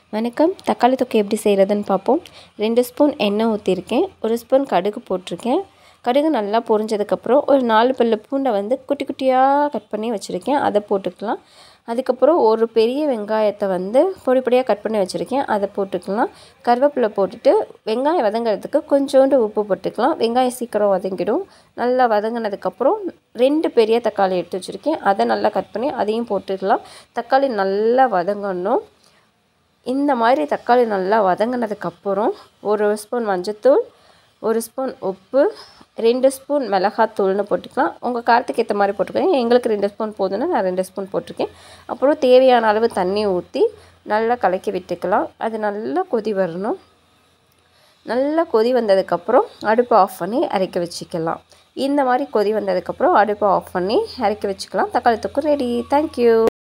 வணக்கம் தக்காளி தொக்கு எப்படி செய்கிறதுன்னு பார்ப்போம் ரெண்டு ஸ்பூன் எண்ணெய் ஊற்றிருக்கேன் ஒரு ஸ்பூன் கடுகு போட்டிருக்கேன் கடுகு நல்லா பொரிஞ்சதுக்கப்புறம் ஒரு நாலு பல்லு பூண்டை வந்து குட்டி குட்டியாக கட் பண்ணி வச்சுருக்கேன் அதை போட்டுக்கலாம் அதுக்கப்புறம் ஒரு பெரிய வெங்காயத்தை வந்து பொடி பொடியாக கட் பண்ணி வச்சுருக்கேன் அதை போட்டுக்கலாம் கருவேப்பிலை போட்டுட்டு வெங்காயம் வதங்குறதுக்கு கொஞ்சோண்டு உப்பு போட்டுக்கலாம் வெங்காயம் சீக்கிரம் வதங்கிடும் நல்லா வதங்கினதுக்கப்புறம் ரெண்டு பெரிய தக்காளி எடுத்து வச்சுருக்கேன் அதை நல்லா கட் பண்ணி அதையும் போட்டுக்கலாம் தக்காளி நல்லா வதங்கணும் இந்த மாதிரி தக்காளி நல்லா வதங்கினதுக்கப்புறம் ஒரு ஸ்பூன் மஞ்சத்தூள் ஒரு ஸ்பூன் உப்பு ரெண்டு ஸ்பூன் மிளகாத்தூள்னு போட்டுக்கலாம் உங்கள் காரத்துக்கு ஏற்ற மாதிரி போட்டுக்கோங்க எங்களுக்கு ரெண்டு ஸ்பூன் போதும்னா நான் ரெண்டு ஸ்பூன் போட்டிருக்கேன் அப்புறம் தேவையான அளவு தண்ணி ஊற்றி நல்லா கலக்கி விட்டுக்கலாம் அது நல்லா கொதி வரணும் நல்லா கொதி வந்ததுக்கப்புறம் அடுப்பை ஆஃப் பண்ணி அரைக்க வச்சுக்கலாம் இந்த மாதிரி கொதி வந்ததுக்கப்புறம் அடுப்பை ஆஃப் பண்ணி அரைக்க வச்சுக்கலாம் தக்காளி தொக்கு ரெடி தேங்க்யூ